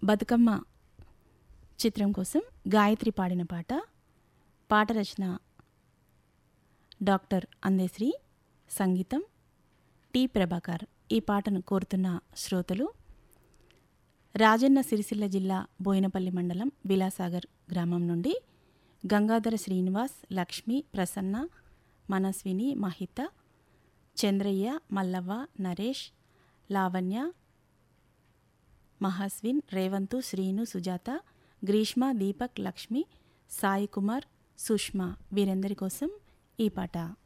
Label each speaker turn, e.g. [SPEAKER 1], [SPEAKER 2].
[SPEAKER 1] బతుకమ్మ చిత్రం కోసం గాయత్రి పాడిన పాట పాట రచన డాక్టర్ అందేశ్రీ సంగీతం టి ప్రభాకర్ ఈ పాటను కోరుతున్న శ్రోతలు రాజన్న సిరిసిల్ల జిల్లా బోయినపల్లి మండలం విలాసాగర్ గ్రామం నుండి గంగాధర శ్రీనివాస్ లక్ష్మి ప్రసన్న మనస్విని మహిత చంద్రయ్య మల్లవ్వ నరేష్ లావణ్య మహాస్విన్ రేవంతు శ్రీను సుజాత గ్రీష్మ దీపక్ లక్ష్మి సాయి కుమార్ సుష్మా వీరందరి కోసం ఈ పాట